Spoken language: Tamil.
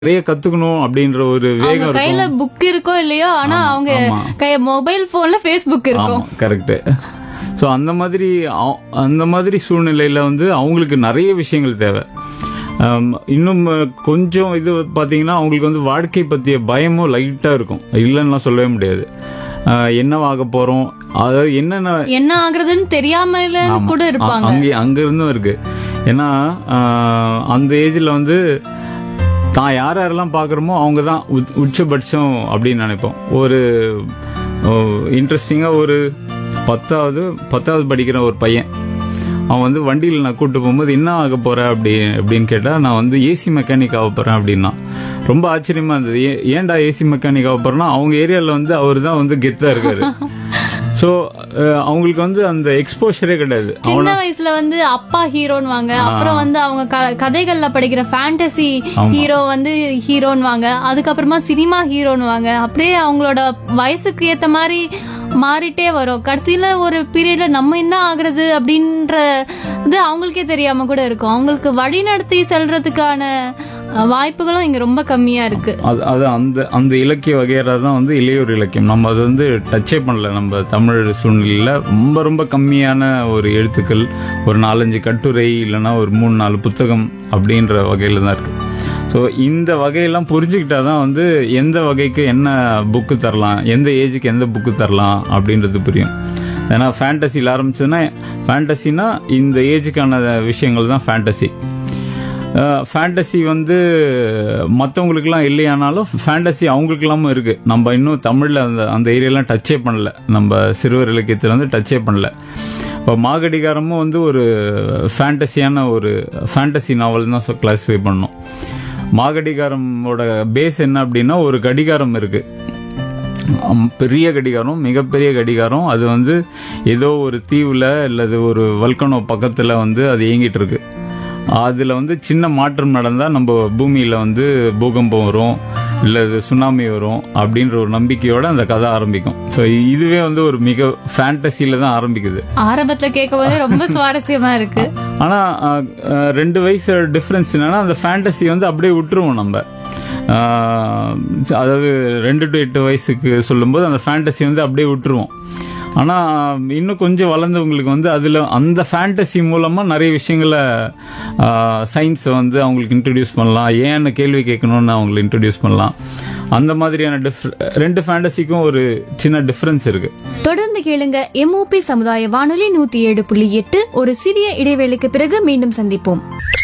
நிறைய கத்துக்கணும் அப்படின்ற ஒரு அவங்க வேகம் கையில இருக்கும் புக் இருக்கோ இல்லையோ ஆனா அவங்க ஆமா. கை மொபைல் போன்ல ஃபேஸ்புக் இருக்கும் ஆமா கரெக்ட் ஸோ அந்த மாதிரி அவ- அந்த மாதிரி சூழ்நிலையில வந்து அவங்களுக்கு நிறைய விஷயங்கள் தேவை ஆம், இன்னும் கொஞ்சம் இது பார்த்தீங்கன்னா அவங்களுக்கு வந்து வாழ்க்கை பற்றிய பயமும் லைட்டாக இருக்கும் இல்லைன்னா சொல்லவே முடியாது ஆஹ் என்னவாக போகிறோம் அதாவது என்னென்ன என்ன ஆகுறதுன்னு தெரியாமல ஆமா. கூட இருப்பாங்க அ- அங்கே அங்க இருந்தும் இருக்கு ஏன்னா ஆஹ், அந்த ஏஜ்ல வந்து தான் யார் யாரெல்லாம் பார்க்குறோமோ அவங்க தான் உச்- உச்சபட்சம் அப்படின்னு நினைப்போம் ஒரு இன்ட்ரெஸ்டிங்காக ஒரு பத்தாவது பத்தாவது படிக்கிற ஒரு பையன் அவன் வந்து வண்டியில் நான் கூட்டு போகும்போது என்ன ஆக போற அப்படி அப்படின்னு கேட்டால் நான் வந்து ஏசி மெக்கானிக் ஆக போறேன் அப்படின்னா ரொம்ப ஆச்சரியமா இருந்தது ஏ- ஏன்டா ஏசி மெக்கானிக் ஆக போறேன்னா அவங்க ஏரியாவில் வந்து அவர் தான் வந்து கெத்தாக இருக்காரு ஸோ அவங்களுக்கு வந்து அந்த எக்ஸ்போஷரே கிடையாது சின்ன வயசுல வந்து அப்பா ஹீரோன்னு வாங்க அப்புறம் வந்து அவங்க க- கதைகள்ல படிக்கிற ஃபேண்டசி ஹீரோ வந்து ஹீரோன்னு வாங்க அதுக்கப்புறமா சினிமா ஹீரோன்னு வாங்க அப்படியே அவங்களோட வயசுக்கு ஏத்த மாதிரி மாறிட்டே வரும் கடைசியில ஒரு பீரியட்ல நம்ம என்ன ஆகுறது அப்படின்ற இது அவங்களுக்கே தெரியாம கூட இருக்கும் அவங்களுக்கு வழி நடத்தி செல்றதுக்கான அஹ், வாய்ப்புகளும் இங்க ரொம்ப கம்மியா இருக்கு அது அது அந்த அந்த இலக்கிய வகையறா தான் வந்து இளையோர் இலக்கியம் நம்ம அது வந்து டச்சே பண்ணல நம்ம தமிழ் சூழ்நிலையில் ரொம்ப ரொம்ப கம்மியான ஒரு எழுத்துக்கள் ஒரு நாலஞ்சு கட்டுரை இல்லைன்னா ஒரு மூணு நாலு புத்தகம் அப்படின்ற வகையில் தான் இருக்கு ஸோ இந்த வகையெல்லாம் புரிஞ்சுக்கிட்டா தான் வந்து எந்த வகைக்கு என்ன புக்கு தரலாம் எந்த ஏஜுக்கு எந்த புக்கு தரலாம் அப்படின்றது புரியும் ஏன்னா ஃபேண்டசியில் ஆரம்பிச்சதுன்னா ஃபேண்டசினா இந்த ஏஜுக்கான விஷயங்கள் தான் ஃபேண்டசி ஃபேண்டசி வந்து மற்றவங்களுக்குலாம் இல்லையானாலும் ஃபேண்டசி அவங்களுக்கெல்லாமும் இருக்கு நம்ம இன்னும் தமிழில் அந்த அந்த ஏரியாலாம் டச்சே பண்ணல நம்ம சிறுவர் இலக்கியத்தில் வந்து டச்சே பண்ணல இப்போ மாகடிகாரமும் வந்து ஒரு ஃபேண்டசியான ஒரு ஃபேண்டசி நாவல் தான் கிளாஸிஃபை பண்ணோம் மாகடிகாரமோட பேஸ் என்ன அப்படின்னா ஒரு கடிகாரம் இருக்கு அம், பெரிய கடிகாரம் மிகப்பெரிய கடிகாரம் அது வந்து ஏதோ ஒரு தீவுல அல்லது ஒரு வல்கனோ பக்கத்துல வந்து அது இயங்கிட்டு இருக்கு அதுல வந்து சின்ன மாற்றம் நடந்தா நம்ம பூமியில வந்து பூகம்பம் வரும் இல்லது சுனாமி வரும் அப்படின்ற ஒரு நம்பிக்கையோட அந்த கதை ஆரம்பிக்கும் ஸோ இதுவே வந்து ஒரு மிக ஃபேண்டசியில தான் ஆரம்பிக்குது ஆரம்பத்துல கேட்கும் போதே ரொம்ப சுவாரஸ்யமா இருக்கு ஆனா அஹ், அஹ், ரெண்டு வயசு டிஃபரன்ஸ் என்னன்னா அந்த ஃபேண்டசி வந்து அப்படியே விட்டுருவோம் நம்ம அஹ், அதாவது ரெண்டு டு எட்டு வயசுக்கு சொல்லும்போது அந்த ஃபேண்டசி வந்து அப்படியே விட்டுருவோம் ஆனா இன்னும் கொஞ்சம் வளர்ந்தவங்களுக்கு வந்து அதுல அந்த ஃபேண்டசி மூலமா நிறைய விஷயங்களை சயின்ஸை வந்து அவங்களுக்கு இன்ட்ரடியூஸ் பண்ணலாம் ஏன்னு கேள்வி கேட்கணும்னு அவங்களுக்கு இன்ட்ரடியூஸ் பண்ணலாம் அந்த மாதிரியான டிஃப்ர ரெண்டு ஃபேண்டசிக்கும் ஒரு சின்ன டிஃபரன்ஸ் இருக்கு தொடர்ந்து கேளுங்க எம்ஓபி சமுதாய வானொலி நூத்தி ஏழு புள்ளி எட்டு ஒரு சிறிய இடைவேளைக்கு பிறகு மீண்டும் சந்திப்போம்